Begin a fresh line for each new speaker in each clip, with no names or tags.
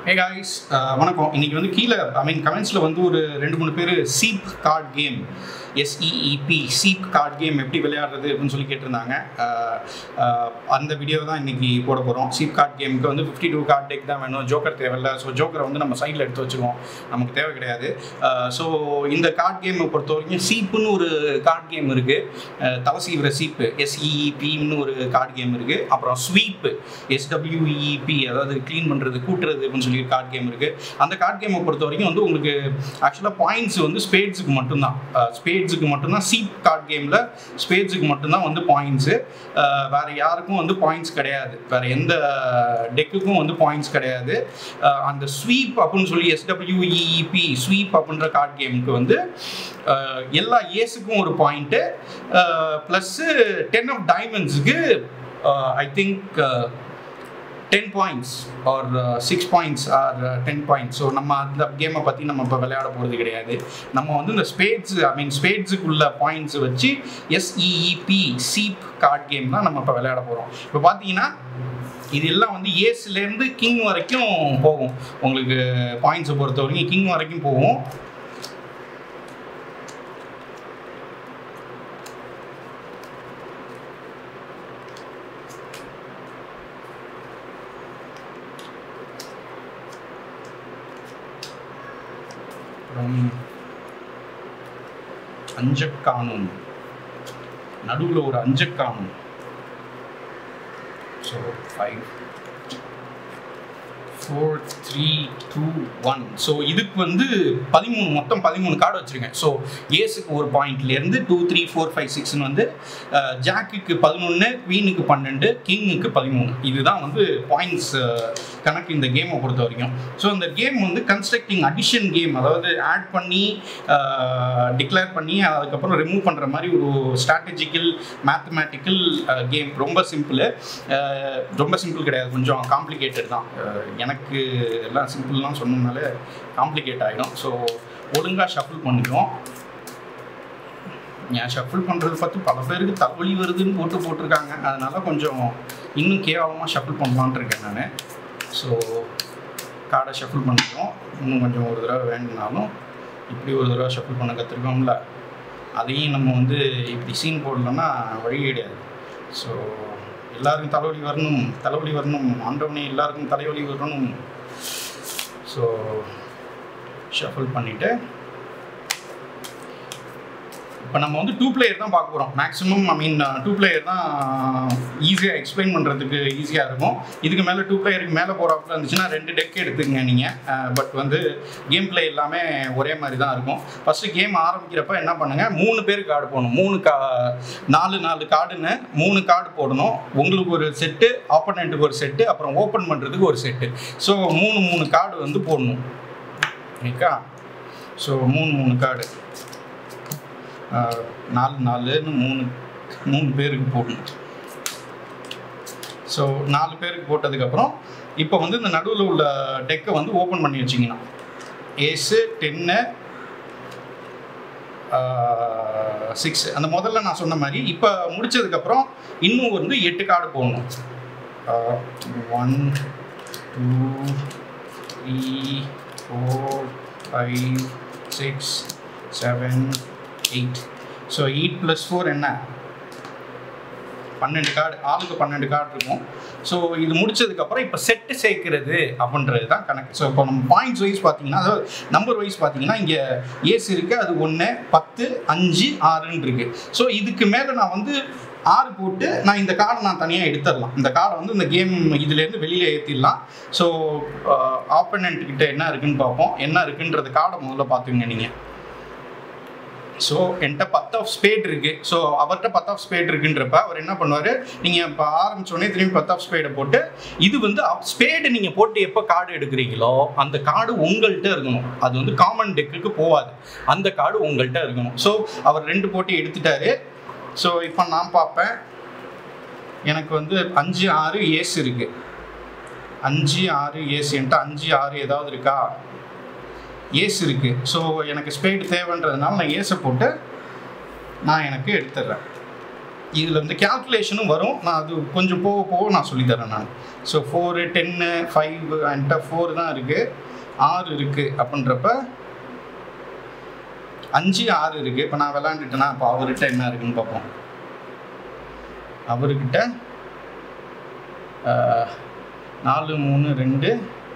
Hey guys வணக்கம் இன்னைக்கு வந்து கீழே ஐ மீன் கமெண்ட்ஸில் வந்து ஒரு ரெண்டு மூணு பேர் sweep card game S E E P sweep card game எப்படி விளையாடுறது அப்படின்னு சொல்லி கேட்டிருந்தாங்க அஹ், அஹ், அந்த வீடியோ தான் இன்னைக்கு போட போகிறோம் சீப் கார்டு கேமுக்கு வந்து ஃபிஃப்டி டூ கார்டு டெக் தான் வேணும் ஜோக்கர் தேவையில்ல ஸோ ஜோக்கரை வந்து நம்ம சைடில் எடுத்து வச்சுருவோம் நமக்கு தேவை கிடையாது ஸோ இந்த கார்டு கேமை பொறுத்த வரைக்கும் சீப்புன்னு ஒரு கார்டு கேம் இருக்குது தவசீவிர சீப்பு எஸ்இஇபின்னு ஒரு கார்டு கேம் இருக்குது அப்புறம் ஸ்வீப்பு எஸ்டபிள்யூஇபி அதாவது க்ளீன் பண்ணுறது கூட்டுறது அப்படின்னு சொல்லி கார்டு கேம் இருக்குது அந்த கார்டு கேமை பொறுத்த வரைக்கும் வந்து உங்களுக்கு ஆக்சுவலாக பாயிண்ட்ஸ் வந்து ஸ்பேட்ஸுக்கு மட்டும்தான் ஸ்பேட்ஸுக்கு மட்டும்தான் சீப் கார்டு கேமில் ஸ்பேட்ஸுக்கு மட்டும்தான் வந்து பாயிண்ட்ஸு வேறு யாருக்கும் வந்து பாயிண்ட்ஸ் கிடையாது வேறு எந்த டெக்குக்கும் வந்து பாயிண்ட்ஸ் கிடையாது அஹ் அந்த ஸ்வீப் அப்படின்னு சொல்லி எஸ்டபிள்யூஇஇபி ஸ்வீப் அப்படின்ற கார்டு கேமுக்கு வந்து அஹ் எல்லா ஏஸுக்கும் ஒரு பாயிண்ட்டு ப்ளஸ்ஸு டென் ஆஃப் டைமண்ட்ஸுக்கு I think ten points or six points or ten points so நம்ம அந்த கேமை பற்றி நம்ம இப்போ விளையாட போகிறது கிடையாது நம்ம வந்து இந்த ஸ்பேட்ஸ் ஐ மீன் ஸ்பேட்ஸுக்குள்ள பாயிண்ட்ஸ் வச்சு எஸ்இஇபி சீப் கார்டு கேம் தான் நம்ம இப்போ விளையாட போகிறோம் இப்போ பார்த்தீங்கன்னா இது எல்லாம் வந்து ஏஸ்லேருந்து கிங் வரைக்கும் போகும் உங்களுக்கு பாயிண்ட்ஸை பொறுத்த வரைக்கும் கிங் வரைக்கும் போகும் அப்புறம் அஞ்சக்கானும் நடுவில் ஒரு அஞ்சக்கானும் so five four three two one so இதுக்கு வந்து பதிமூணு மொத்தம் பதிமூணு கார்டு வச்சுருக்கேன் ஸோ ஏஸுக்கு ஒரு பாயிண்ட்லேருந்து டூ த்ரீ ஃபோர் ஃபைவ் சிக்ஸ்னு வந்து ஜாக்குக்கு பதினொன்று குவீனுக்கு பன்னெண்டு கிங்குக்கு பதிமூணு இதுதான் வந்து பாயிண்ட்ஸ் கணக்கு இந்த கேமை பொறுத்த வரைக்கும் ஸோ இந்த கேம் வந்து கன்ஸ்ட்ரக்டிங் அடிஷன் கேம் அதாவது ஆட் பண்ணி டிக்ளேர் பண்ணி அதுக்கப்புறம் ரிமூவ் பண்ணுற மாதிரி ஒரு ஸ்ட்ராட்டஜிக்கல் மேத்தமேட்டிக்கல் கேம் ரொம்ப சிம்பிள் ரொம்ப சிம்பிள் கிடையாது கொஞ்சம் காம்ப்ளிகேட்டட் தான் அஹ் எனக்கு எல்லாம் சிம்பிள்லாம் சொன்னதுனால காம்ப்ளிகேட் ஆகிடும் ஸோ ஒழுங்காக ஷஃபிள் பண்ணிக்குவோம் ஏன் ஷஃபிள் பண்ணுறது பார்த்து பல பேருக்கு தலைவலி வருதுன்னு போட்டு போட்டிருக்காங்க அதனால கொஞ்சம் இன்னும் கேவலமாக ஷஃபிள் பண்ணலான்ட்டு இருக்கேன் நான் ஸோ கார்டை ஷஃபிள் பண்ணிக்குவோம் இன்னும் கொஞ்சம் ஒரு தடவை வேணும்னாலும் இப்படி ஒரு தடவை ஷஃபிள் பண்ண கற்றுருக்கோம்ல அதையும் நம்ம வந்து இப்படி சீன் போடலன்னா வழி கிடையாது ஸோ எல்லாருக்கும் தலைவலி வரணும் தலைவலி வரணும் ஆண்டவனே எல்லாருக்கும் தலைவலி வரணும் ஸோ ஷஃபிள் பண்ணிவிட்டு இப்போ நம்ம வந்து டூ பிளேயர் தான் பார்க்க போகிறோம் maximum I mean two player தான் ஈஸியாக எக்ஸ்பிளைன் பண்ணுறதுக்கு ஈஸியாக இருக்கும் இதுக்கு மேலே டூ பிளேயருக்கு மேலே போகிறாப்புல இருந்துச்சுன்னா ரெண்டு டெக் எடுத்துக்கங்க நீங்கள் பட் வந்து கேம் பிளே எல்லாமே ஒரே மாதிரி தான் இருக்கும் ஃபஸ்ட்டு கேம் ஆரம்பிக்கிறப்ப என்ன பண்ணுங்கள் மூணு பேர் கார்டு போடணும் மூணு கா நாலு நாலு கார்டுன்னு மூணு கார்டு போடணும் உங்களுக்கு ஒரு செட்டு ஆப்போனண்ட்டுக்கு ஒரு செட்டு அப்புறம் ஓப்பன் பண்ணுறதுக்கு ஒரு செட்டு ஸோ மூணு மூணு கார்டு வந்து போடணும் ஓகேக்கா ஸோ மூணு மூணு கார்டு ஆஹ் நாலு நாலுன்னு மூணு மூணு பேருக்கு போடணும் ஸோ நாலு பேருக்கு போட்டதுக்கப்புறம் இப்போ வந்து இந்த நடுவில் உள்ள டெக்கை வந்து ஓப்பன் பண்ணி வச்சிங்கன்னா ஏஸு டென்னு சிக்ஸ் அந்த முதல்ல நான் சொன்ன மாதிரி இப்போ முடிச்சதுக்கப்புறம் இன்னும் வந்து எட்டு கார்டு போடணும் one two three four five six seven eight so eight plus four என்ன பன்னெண்டு கார்டு ஆளுக்கு பன்னெண்டு கார்டு இருக்கும் ஸோ இது முடிச்சதுக்கப்புறம் இப்போ செட்டு சேர்க்கிறது அப்படின்றது தான் கணக்கு ஸோ இப்போ நம்ம பாயிண்ட்ஸ் வைஸ் பார்த்தீங்கன்னா அதாவது நம்பர் வைஸ் பார்த்தீங்கன்னா இங்கே ஏஸ் இருக்குது அது ஒன்று பத்து அஞ்சு ஆறுன்னு இருக்குது ஸோ இதுக்கு மேலே நான் வந்து ஆறு போட்டு நான் இந்த கார்டை நான் தனியாக எடுத்துடலாம் இந்த கார்டை வந்து இந்த கேம் இதுலேருந்து வெளியில் ஏற்றிடலாம் ஸோ ஆப்பனண்ட் கிட்ட என்ன இருக்குன்னு பார்ப்போம் என்ன இருக்குன்றது கார்டை முதல்ல பார்த்துங்க நீங்கள் ஸோ என்கிட்ட பத்து ஆஃப் ஸ்பேட் இருக்கு ஸோ அவர்கிட்ட பத்து ஆஃப் ஸ்பேட் இருக்குன்றப்ப அவர் என்ன பண்ணுவார் நீங்கள் இப்போ ஆரம்பிச்சோடனே திரும்பி பத்து ஆஃப் ஸ்பேடை போட்டு இது வந்து ஸ்பேடு நீங்கள் போட்டு எப்போ கார்டு எடுக்கிறீங்களோ அந்த கார்டு உங்கள்கிட்ட இருக்கணும் அது வந்து காமன் டெக்குக்கு போகாது அந்த கார்டு உங்கள்கிட்ட இருக்கணும் ஸோ அவர் ரெண்டு போட்டி எடுத்துட்டாரு ஸோ இப்போ நான் பார்ப்பேன் எனக்கு வந்து அஞ்சு ஆறு ஏஸ் இருக்கு அஞ்சு ஆறு ஏஸ் என்கிட்ட அஞ்சு ஆறு ஏதாவது இருக்கா ஏஸ் இருக்குது ஸோ எனக்கு ஸ்பேடு தேவைன்றதுனால நான் ஏஸை போட்டு நான் எனக்கு எடுத்துடுறேன் இதில் வந்து கேல்குலேஷனும் வரும் நான் அது கொஞ்சம் போக போக நான் சொல்லித்தரேன் நான் ஸோ ஃபோரு டென்னு ஃபைவ் என்கிட்ட ஃபோர் தான் இருக்குது ஆறு இருக்குது அப்படின்றப்ப அஞ்சு ஆறு இருக்குது இப்போ நான் விளாண்டுட்டேன்னா இப்போ அவர்கிட்ட என்ன இருக்குன்னு பார்ப்போம் அவர்கிட்ட ஆஹ், நாலு மூணு ரெண்டு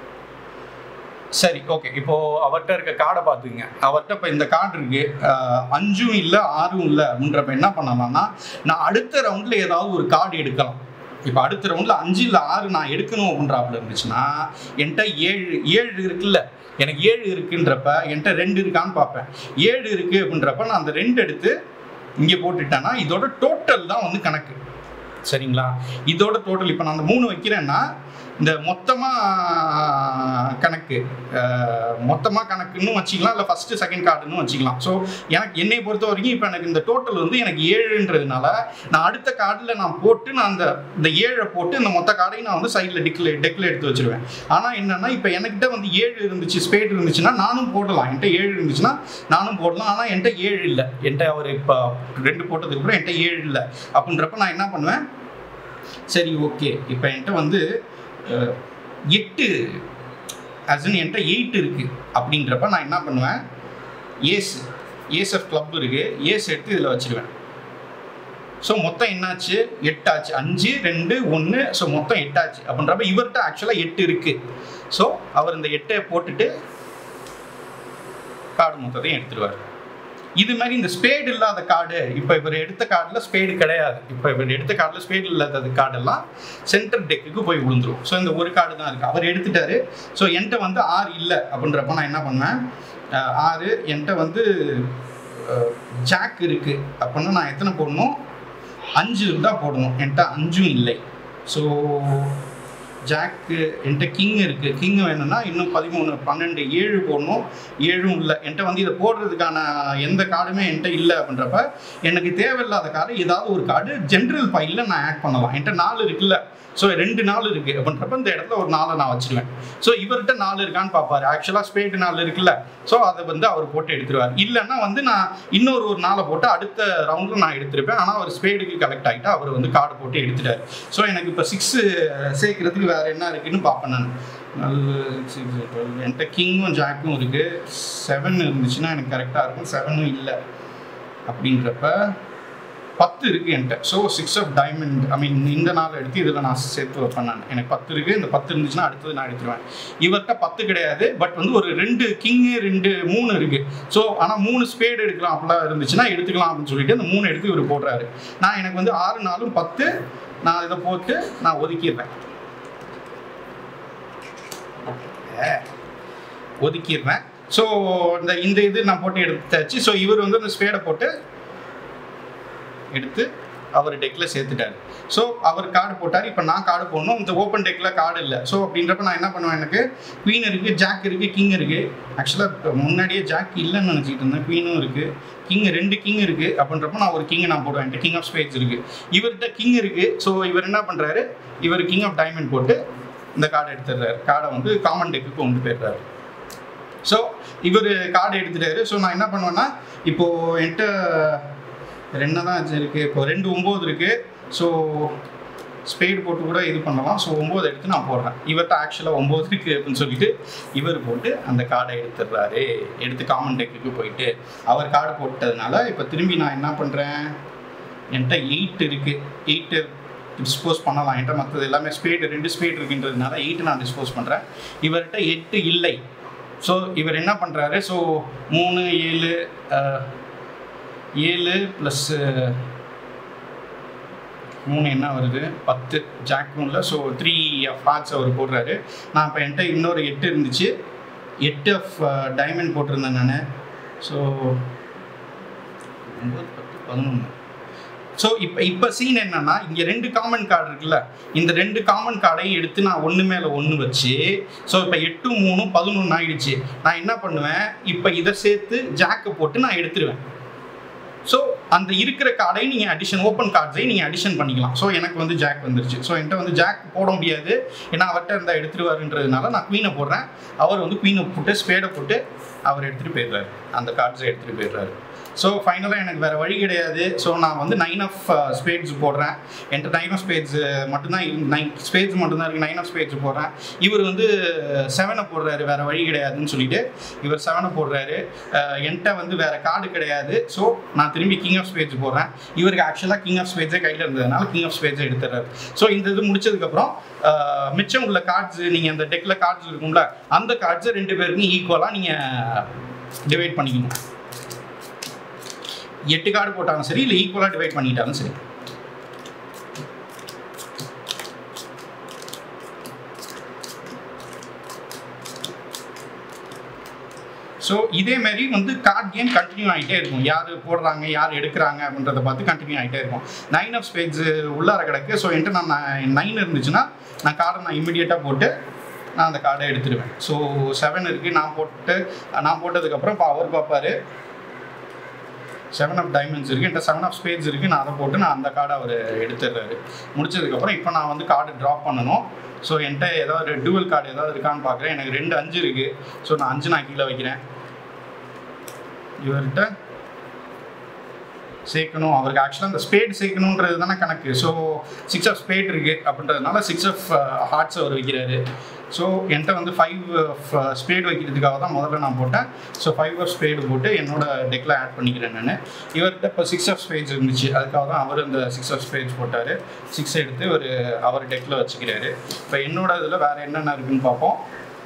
சரி ஓகே இப்போ அவர்கிட்ட இருக்க கார்டை பார்த்துங்க அவர்கிட்ட இப்போ இந்த கார்டு இருக்கு ஆஹ், அஞ்சும் இல்லை ஆறும் இல்லை அப்படின்றப்ப என்ன பண்ணலாம்னா நான் அடுத்த ரவுண்டில் ஏதாவது ஒரு கார்டு எடுக்கலாம் இப்போ அடுத்த ரவுண்டில் அஞ்சு இல்லை ஆறு நான் எடுக்கணும் அப்படின்றாப்புல இருந்துச்சுன்னா என்கிட்ட ஏழு ஏழு இருக்குல்ல எனக்கு ஏழு இருக்குன்றப்ப என்கிட்ட ரெண்டு இருக்கான்னு பார்ப்பேன் ஏழு இருக்கு அப்படின்றப்ப நான் அந்த ரெண்டு எடுத்து இங்கே போட்டுட்டேன்னா இதோட டோட்டல் தான் வந்து கணக்கு சரிங்களா இதோட டோட்டல் இப்போ நான் அந்த மூணு வைக்கிறேன்னா இந்த மொத்தமாக கணக்கு மொத்தமாக கணக்குன்னு வச்சுக்கலாம் இல்லை ஃபஸ்ட்டு செகண்ட் கார்டுன்னு வச்சுக்கலாம் ஸோ எனக்கு என்னை பொறுத்த வரைக்கும் இப்போ எனக்கு இந்த டோட்டல் வந்து எனக்கு ஏழுன்றதுனால நான் அடுத்த கார்டில் நான் போட்டு நான் அந்த இந்த ஏழை போட்டு இந்த மொத்த கார்டையும் நான் வந்து சைடில் டிக்ல டெக்கில் எடுத்து வச்சிருவேன் ஆனால் என்னன்னா இப்போ என்கிட்ட வந்து ஏழு இருந்துச்சு ஸ்பேட் இருந்துச்சுன்னா நானும் போடலாம் என்கிட்ட ஏழு இருந்துச்சுன்னா நானும் போடலாம் ஆனால் என்கிட்ட ஏழு இல்லை என்கிட்ட அவர் இப்போ ரெண்டு போட்டதுக்கு அப்புறம் என்கிட்ட ஏழு இல்லை அப்படின்றப்ப நான் என்ன பண்ணுவேன் சரி ஓகே இப்போ என்கிட்ட வந்து அஹ், எட்டு அஸ்இன் என்கிட்ட எயிட் இருக்குது அப்படின்றப்ப நான் என்ன பண்ணுவேன் ஏஸ் ஏஸ் ஆஃப் கிளப் இருக்குது ஏஸ் எடுத்து இதில் வச்சிருவேன் ஸோ மொத்தம் என்னாச்சு எட்டாச்சு அஞ்சு ரெண்டு ஒன்று ஸோ மொத்தம் எட்டாச்சு அப்படின்றப்ப இவர்கிட்ட ஆக்சுவலாக எட்டு இருக்குது ஸோ அவர் இந்த எட்டை போட்டுட்டு கார்டு மொத்தத்தையும் எடுத்துருவார் இது மாதிரி இந்த ஸ்பேடு இல்லாத கார்டு இப்போ இவர் எடுத்த கார்டில் ஸ்பேடு கிடையாது இப்போ இவர் எடுத்த கார்டில் ஸ்பேடு இல்லாத கார்டெல்லாம் சென்டர் டெக்குக்கு போய் விழுந்துரும் ஸோ இந்த ஒரு கார்டு தான் இருக்குது அவர் எடுத்துட்டாரு ஸோ என்கிட்ட வந்து ஆறு இல்லை அப்படின்றப்ப நான் என்ன பண்ணுவேன் அஹ், ஆறு என்கிட்ட வந்து ஜாக் இருக்குது அப்படின்னா நான் எத்தனை போடணும் அஞ்சு இருந்தால் போடணும் என்கிட்ட அஞ்சும் இல்லை ஸோ ஜாக்கு என்கிட்ட கிங் இருக்குது கிங் வேணும்னா இன்னும் பதிமூணு பன்னெண்டு ஏழு போடணும் ஏழும் இல்லை என்கிட்ட வந்து இதை போடுறதுக்கான எந்த கார்டுமே என்கிட்ட இல்லை அப்படின்றப்ப எனக்கு தேவையில்லாத கார்டு ஏதாவது ஒரு கார்டு ஜென்ரல் பையில் நான் ஆட் பண்ணலாம் என்கிட்ட நாலு இருக்குல்ல ஸோ ரெண்டு நாள் இருக்குது அப்படின்றப்ப இந்த இடத்துல ஒரு நாளை நான் வச்சிருவேன் ஸோ இவர்கிட்ட நாலு இருக்கான்னு பார்ப்பாரு ஆக்சுவலாக ஸ்பேடு நாலு இருக்குல்ல ஸோ அதை வந்து அவர் போட்டு எடுத்துருவார் இல்லைன்னா வந்து நான் இன்னொரு ஒரு நாளை போட்டு அடுத்த ரவுண்டில் நான் எடுத்திருப்பேன் ஆனால் அவர் ஸ்பேடுக்கு கலெக்ட் ஆகிட்டு அவர் வந்து கார்டு போட்டு எடுத்துட்டார் ஸோ எனக்கு இப்போ சிக்ஸு சேர்க்கறதுக்கு வேறு என்ன இருக்குன்னு பார்ப்பேன் நான் நல்ல சிக்ஸ் டுவெல் என்கிட்ட கிங்கும் ஜாக்கும் இருக்குது செவன் இருந்துச்சுன்னா எனக்கு கரெக்டாக இருக்கும் செவனும் இல்லை அப்படின்றப்ப பத்து இருக்குது என்கிட்ட so six of diamond I mean இந்த நாள் எடுத்து இதில் நான் சேர்த்து வைப்பேன் நான் எனக்கு பத்து இருக்குது இந்த பத்து இருந்துச்சுன்னா அடுத்தது நான் எடுத்துருவேன் இவர்கிட்ட பத்து கிடையாது பட் வந்து ஒரு ரெண்டு கிங்கு ரெண்டு மூணு இருக்குது ஸோ ஆனால் மூணு ஸ்பேடு எடுக்கலாம் அப்படிலாம் இருந்துச்சுன்னா எடுத்துக்கலாம் அப்படின்னு சொல்லிட்டு அந்த மூணு எடுத்து இவர் போடுறாரு நான் எனக்கு வந்து ஆறு நாளும் பத்து நான் இதை போட்டு நான் ஒதுக்கிடுறேன் ஒதுக்கிடுறேன் ஸோ இந்த இந்த இது நான் போட்டு எடுத்தாச்சு ஸோ இவர் வந்து அந்த ஸ்பேடை போட்டு எடுத்து அவர் டெக்கில் சேர்த்துட்டாரு ஸோ அவர் கார்டு போட்டார் இப்போ நான் கார்டு போடணும் இந்த ஓப்பன் டெக்கில் கார்டு இல்லை ஸோ அப்படின்றப்ப நான் என்ன பண்ணுவேன் எனக்கு குவீன் இருக்குது ஜாக் இருக்குது கிங் இருக்குது ஆக்சுவலாக முன்னாடியே ஜாக் இல்லைன்னு நினச்சிட்டு இருந்தேன் குவீனும் இருக்குது கிங் ரெண்டு கிங் இருக்குது அப்படின்றப்ப நான் ஒரு கிங்கை நான் போடுவேன் என்கிட்ட கிங் ஆஃப் ஸ்பேட்ஸ் இருக்குது இவர்கிட்ட கிங் இருக்குது ஸோ இவர் என்ன பண்ணுறாரு இவர் கிங் ஆஃப் டைமண்ட் போட்டு இந்த கார்டை எடுத்துடுறாரு கார்டை வந்து காமன் டெக்குக்கு கொண்டு போயிடுறாரு ஸோ இவர் கார்டு எடுத்துட்டாரு ஸோ நான் என்ன பண்ணுவேன்னா இப்போது என்கிட்ட ரெண்டு தான் இருக்குது இப்போ ரெண்டு ஒம்பது இருக்குது ஸோ ஸ்பேடு போட்டு கூட இது பண்ணலாம் ஸோ ஒம்பது எடுத்து நான் போடுறேன் இவர்கிட்ட ஆக்சுவலாக ஒம்பது இருக்குது அப்படின்னு சொல்லிட்டு இவர் போட்டு அந்த கார்டை எடுத்துடுறாரு எடுத்து காமன் டெக்குக்கு போயிட்டு அவர் கார்டு போட்டதுனால இப்போ திரும்பி நான் என்ன பண்ணுறேன் என்கிட்ட எயிட் இருக்குது எயிட்டு டிஸ்போஸ் பண்ணலாம் என்கிட்ட மற்றது எல்லாமே ஸ்பேடு ரெண்டு ஸ்பேட் இருக்குன்றதுனால எயிட்டு நான் டிஸ்போஸ் பண்ணுறேன் இவர்கிட்ட எட்டு இல்லை ஸோ இவர் என்ன பண்ணுறாரு ஸோ மூணு ஏழு அஹ், ஏழு ப்ளஸ்ஸு மூணு என்ன வருது பத்து ஜாக்கும் இல்லை ஸோ த்ரீ ஹார்ட்ஸ் அவர் போடுறாரு நான் இப்போ என்கிட்ட இன்னொரு எட்டு இருந்துச்சு எட்டு ஆஃப் டைமண்ட் போட்டிருந்தேன் நான் ஸோ ஒம்பது பத்து பதினொன்று ஸோ இப்போ இப்போ சீன் என்னன்னா இங்கே ரெண்டு காமன் கார்டு இருக்குல்ல இந்த ரெண்டு காமன் கார்டையும் எடுத்து நான் ஒன்று மேலே ஒன்று வச்சு ஸோ இப்போ எட்டு மூணு பதினொன்று ஆயிடுச்சு நான் என்ன பண்ணுவேன் இப்போ இதை சேர்த்து ஜாக்கை போட்டு நான் எடுத்துருவேன் ஸோ அந்த இருக்கிற கார்டை நீங்கள் அடிஷன் ஓப்பன் கார்ட்ஸை நீங்கள் அடிஷன் பண்ணிக்கலாம் ஸோ எனக்கு வந்து ஜாக் வந்துருச்சு ஸோ என்கிட்ட வந்து ஜாக் போட முடியாது ஏன்னா அவர்கிட்ட இருந்தால் எடுத்துருவாருன்றதுனால நான் குவீனை போடுறேன் அவர் வந்து குவீனை போட்டு ஸ்பேடை போட்டு அவர் எடுத்துகிட்டு போயிடுறாரு அந்த கார்ட்ஸை எடுத்துகிட்டு போயிடுறாரு ஸோ ஃபைனலாக எனக்கு வேறு வழி கிடையாது ஸோ நான் வந்து நைன் ஆஃப் ஸ்பேட்ஸ் போடுறேன் என்கிட்ட நைன் ஆஃப் ஸ்பேட்ஸ் மட்டும்தான் நைன் ஸ்பேட்ஸ் மட்டும்தான் இருக்குது நைன் ஆஃப் ஸ்பேட்ஸ் போடுறேன் இவர் வந்து செவனை போடுறாரு வேறு வழி கிடையாதுன்னு சொல்லிட்டு இவர் செவனை போடுறாரு அஹ் என்கிட்ட வந்து வேறு கார்டு கிடையாது ஸோ நான் திரும்பி கிங் ஆஃப் ஸ்பேட்ஸ் போடுறேன் இவருக்கு ஆக்சுவலாக கிங் ஆஃப் ஸ்பேட்ஸே கையில் இருந்ததுனால கிங் ஆஃப் ஸ்பேட்ஸை எடுத்துறாரு ஸோ இந்த இது முடிச்சதுக்கப்புறம் அஹ் மிச்சம் உள்ள கார்ட்ஸ் நீங்கள் அந்த டெக்கில் கார்ட்ஸ் இருக்கும்ல அந்த கார்ட்ஸை ரெண்டு பேருக்கும் ஈக்குவலாக நீங்கள் டிவைட் பண்ணிக்கணும் எட்டு கார்டு போட்டாலும் சரி இல்லை ஈக்குவலாக டிவைட் பண்ணிட்டாலும் சரி ஸோ இதே மாதிரி வந்து கார்ட் கேம் கண்டினியூ ஆகிட்டே இருக்கும் யார் போடுறாங்க யார் எடுக்கிறாங்க அப்படின்றத பார்த்து கண்டினியூ ஆகிட்டே இருக்கும் நைன் ஆஃப் ஸ்பேட்ஸ் உள்ளார கிடக்கு ஸோ என்கிட்ட நான் நைன் இருந்துச்சுன்னா நான் கார்டை நான் இமிடியேட்டாக போட்டு நான் அந்த கார்டை எடுத்துடுவேன் ஸோ செவன் இருக்குது நான் போட்டு நான் போட்டதுக்கப்புறம் இப்போ அவர் பார்ப்பாரு செவன் ஆஃப் டைமண்ட்ஸ் இருக்குது என்கிட்ட செவன் ஆஃப் ஸ்பேட்ஸ் இருக்குது நான் அதை போட்டு நான் அந்த கார்டை அவர் எடுத்துடுறாரு முடிச்சதுக்கப்புறம் இப்போ நான் வந்து கார்டு ட்ராப் பண்ணணும் ஸோ என்கிட்ட ஏதாவது டூவல் கார்டு ஏதாவது இருக்கான்னு பார்க்குறேன் எனக்கு ரெண்டு அஞ்சு இருக்குது ஸோ நான் அஞ்சு நான் கீழே வைக்கிறேன் இவர்கிட்ட சேர்க்கணும் அவருக்கு ஆக்சுவலாக அந்த ஸ்பேட் சேர்க்கணுன்றது தானே கணக்கு ஸோ சிக்ஸ் ஆஃப் ஸ்பேட் இருக்குது அப்படின்றதுனால சிக்ஸ் ஆஃப் ஹார்ட்ஸ் அவர் வைக்கிறாரு ஸோ என்கிட்ட வந்து ஃபைவ் ஸ்பேட் வைக்கிறதுக்காக தான் முதல்ல நான் போட்டேன் ஸோ ஃபைவ் ஆஃப் ஸ்பேடு போட்டு என்னோட டெக்கில் ஆட் பண்ணிக்கிறேன் நான் இவர்கிட்ட இப்போ சிக்ஸ் ஆஃப் ஸ்பேட்ஸ் இருந்துச்சு அதுக்காக தான் அவர் அந்த சிக்ஸ் ஆஃப் ஸ்பேட்ஸ் போட்டார் சிக்ஸ் எடுத்து ஒரு அவர் டெக்கில் வச்சுக்கிறாரு இப்போ என்னோட இதில் வேறு என்னென்ன இருக்குன்னு பார்ப்போம்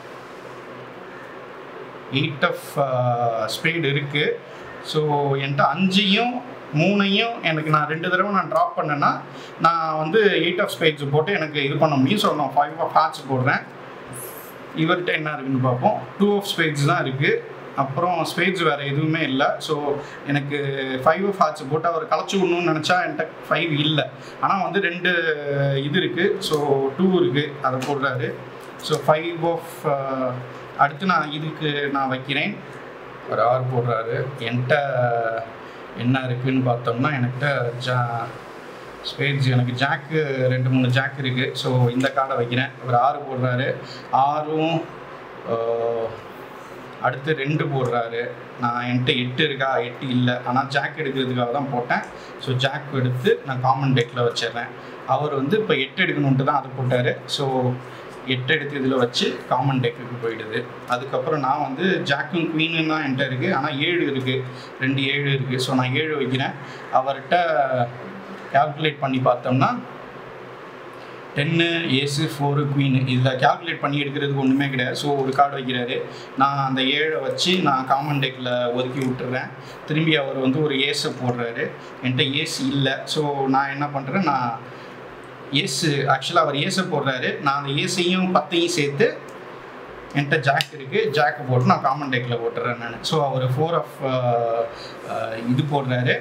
எயிட் ஆஃப் ஸ்பீடு இருக்குது ஸோ என்கிட்ட அஞ்சையும் மூணையும் எனக்கு நான் ரெண்டு தடவை நான் ட்ராப் பண்ணேன்னா நான் வந்து எயிட் ஆஃப் ஸ்பேட்ஸ் போட்டு எனக்கு இது பண்ண முடியும் ஸோ நான் ஃபைவ் ஆஃப் ஹார்ட்ஸ் போடுறேன் இவர்கிட்ட என்ன இருக்குன்னு பார்ப்போம் டூ ஆஃப் ஸ்பேட்ஸ் தான் இருக்குது அப்புறம் ஸ்பேட்ஸ் வேறு எதுவுமே இல்லை ஸோ எனக்கு ஃபைவ் ஆஃப் ஹார்ட்ஸ் போட்டு அவர் களைச்சி விடணும்னு நினச்சா என்கிட்ட ஃபைவ் இல்லை ஆனால் வந்து ரெண்டு இது இருக்குது ஸோ டூ இருக்குது அதை போடுறாரு ஸோ ஃபைவ் ஆஃப் அடுத்து நான் இதுக்கு நான் வைக்கிறேன் ஒரு ஆர் போடுறாரு என்கிட்ட என்ன இருக்குன்னு பார்த்தோம்னா என்கிட்ட ஜா ஸ்பேட்ஸ் எனக்கு ஜாக்கு ரெண்டு மூணு ஜாக் இருக்குது ஸோ இந்த கார்டை வைக்கிறேன் ஒரு ஆறு போடுறாரு ஆறும் ஆஹ், அடுத்து ரெண்டு போடுறாரு நான் என்கிட்ட எட்டு இருக்கா எட்டு இல்லை ஆனால் ஜாக் எடுக்கிறதுக்காக தான் போட்டேன் ஸோ ஜாக் எடுத்து நான் காமன் டெக்கில் வச்சிடுறேன் அவர் வந்து இப்போ எட்டு எடுக்கணுன்ட்டு தான் அது போட்டார் ஸோ எட்டு எடுத்து இதில் வச்சு காமன் டெக்குக்கு போயிடுது அதுக்கப்புறம் நான் வந்து ஜாக்கும் குவீனும் தான் என்கிட்ட இருக்குது ஆனால் ஏழு இருக்குது ரெண்டு ஏழு இருக்குது ஸோ நான் ஏழு வைக்கிறேன் அவர்கிட்ட கால்குலேட் பண்ணி பார்த்தோம்னா டென்னு ஏசு ஃபோரு குவீனு இதில் கால்குலேட் பண்ணி எடுக்கிறதுக்கு ஒன்றுமே கிடையாது ஸோ ஒரு கார்டு வைக்கிறாரு நான் அந்த ஏழை வச்சு நான் காமன் டெக்கில் ஒதுக்கி விட்டுறேன் திரும்பி அவர் வந்து ஒரு ஏஸை போடுறாரு என்கிட்ட ஏசி இல்லை ஸோ நான் என்ன பண்ணுறேன் நான் ஏசு ஆக்சுவலாக அவர் ஏசை போடுறாரு நான் அந்த ஏசையும் பத்தையும் சேர்த்து என்கிட்ட ஜாக் இருக்குது ஜாக்கு போட்டு நான் காமன் டெக்கில் போட்டுறேன் நான் ஸோ அவர் ஃபோர் ஆஃப் இது போடுறாரு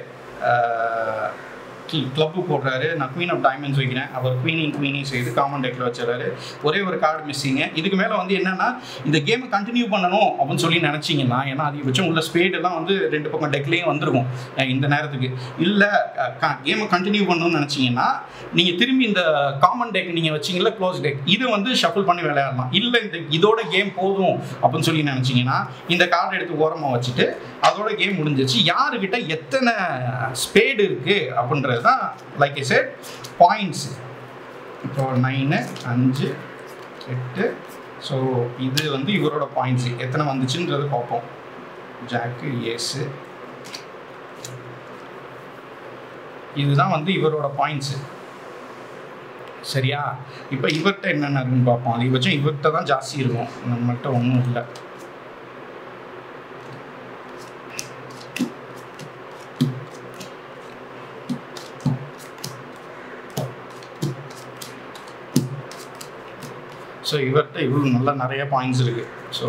கிளப்பு போடுறாரு நான் குவீன் ஆஃப் டைமண்ட்ஸ் வைக்கிறேன் அவர் குவீனிங் குவீனிங் செய்து காமன் டெக்கில் வச்சிடறாரு ஒரே ஒரு கார்டு மிஸ்ஸிங்க இதுக்கு மேலே வந்து என்னன்னா இந்த கேமை கண்டினியூ பண்ணணும் அப்படின்னு சொல்லி நினச்சிங்கன்னா ஏன்னா அதிகபட்சம் உள்ள ஸ்பேட் எல்லாம் வந்து ரெண்டு பக்கம் டெக்லேயும் வந்துருக்கும் அஹ் இந்த நேரத்துக்கு இல்லை கேமை கண்டினியூ பண்ணணும்னு நினச்சிங்கன்னா நீங்கள் திரும்பி இந்த காமன் டெக் நீங்கள் வச்சிங்களா க்ளோஸ் டெக் இதை வந்து ஷஃபிள் பண்ணி விளையாடலாம் இல்லை இந்த இதோட கேம் போதும் அப்படின்னு சொல்லி நினச்சிங்கன்னா இந்த கார்டு எடுத்து ஓரமாக வச்சுட்டு அதோட கேம் முடிஞ்சிச்சு யாருக்கிட்ட எத்தனை ஸ்பேடு இருக்குது அப்படின்றது தான் லைக் ஐ செட் பாயிண்ட்ஸ் இப்போ நைனு அஞ்சு எட்டு ஸோ இது வந்து இவரோட பாயிண்ட்ஸ் எத்தனை வந்துச்சுன்றது பார்ப்போம் ஜாக்கு ஏஸு இதுதான் வந்து இவரோட பாயிண்ட்ஸு சரியா இப்போ இவர்கிட்ட என்னென்ன இருக்குன்னு பார்ப்போம் அதிகபட்சம் இவர்கிட்ட தான் ஜாஸ்தி இருக்கும் நம்மள்கிட்ட ஒன்றும் இல்லை ஸோ இவர்கிட்ட இவ்வளோ நல்லா நிறைய பாயிண்ட்ஸ் இருக்குது ஸோ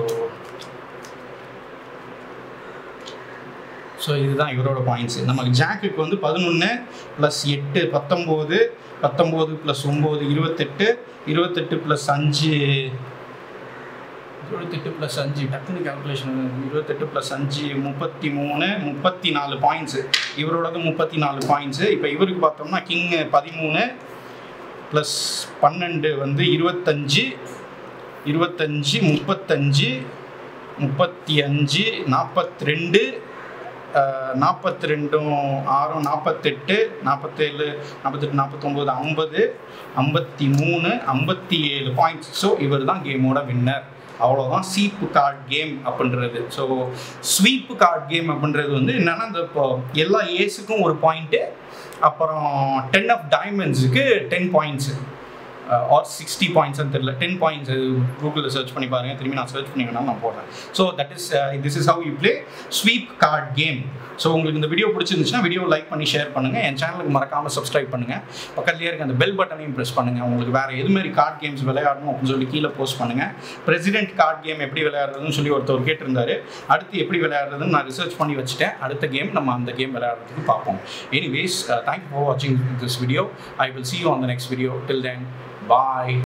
ஸோ இதுதான் இவரோட பாயிண்ட்ஸ் நமக்கு ஜாக்குக்கு வந்து பதினொன்று ப்ளஸ் எட்டு பத்தொம்போது பத்தொம்போது ப்ளஸ் ஒம்பது இருபத்தெட்டு இருபத்தெட்டு ப்ளஸ் அஞ்சு இருபத்தெட்டு ப்ளஸ் அஞ்சு டக்குனு கேல்குலேஷன் இருபத்தெட்டு ப்ளஸ் அஞ்சு முப்பத்தி மூணு முப்பத்தி நாலு பாயிண்ட்ஸு இவரோடது முப்பத்தி நாலு பாயிண்ட்ஸு இப்போ இவருக்கு பார்த்தோம்னா கிங் பதிமூணு ப்ளஸ் பன்னெண்டு வந்து இருபத்தஞ்சு இருபத்தஞ்சு முப்பத்தஞ்சு முப்பத்தி அஞ்சு நாற்பத்தி ரெண்டு நாற்பத்தி ரெண்டும் ஆறும் நாற்பத்தெட்டு நாற்பத்தேழு நாற்பத்தெட்டு நாற்பத்தொம்போது ஐம்பது ஐம்பத்தி மூணு ஐம்பத்தி ஏழு பாயிண்ட்ஸ் ஸோ இவர் தான் கேமோட வின்னர் அவ்வளோதான் சீப்பு கார்டு கேம் அப்படின்றது ஸோ ஸ்வீப்பு கார்டு கேம் அப்படின்றது வந்து என்னென்னா இந்த இப்போ எல்லா ஏஸுக்கும் ஒரு பாயிண்ட்டு அப்புறம் டென் ஆஃப் டைமண்ட்ஸுக்கு டென் பாயிண்ட்ஸு ஆர் சிக்ஸ்டி பாயிண்ட்ஸ்னு தெரியல டென் பாயிண்ட்ஸ் கூகுளில் சர்ச் பண்ணி பாருங்கள் திரும்பி நான் சர்ச் பண்ணிங்கன்னா நான் போடுறேன் so that is this is how you play sweep card game so உங்களுக்கு இந்த வீடியோ பிடிச்சிருந்துச்சுன்னா வீடியோ லைக் பண்ணி ஷேர் பண்ணுங்கள் என் சேனலுக்கு மறக்காமல் சப்ஸ்கிரைப் பண்ணுங்கள் பக்கத்துலேயே இருக்க அந்த பெல் பட்டனையும் ப்ரெஸ் பண்ணுங்கள் உங்களுக்கு வேறு எது மாதிரி கார்டு கேம்ஸ் விளையாடணும் அப்படின்னு சொல்லி கீழே போஸ்ட் பண்ணுங்கள் பிரசிடென்ட் கார்டு கேம் எப்படி விளையாடுறதுன்னு சொல்லி ஒருத்தர் கேட்டிருந்தாரு அடுத்து எப்படி விளையாடுறதுன்னு நான் ரிசர்ச் பண்ணி வச்சுட்டேன் அடுத்த கேம் நம்ம அந்த கேம் விளையாடுறதுக்கு பார்ப்போம் எனிவேஸ் தேங்க் ஃபார் வாட்சிங் this video I will see you on the next video till then Bye.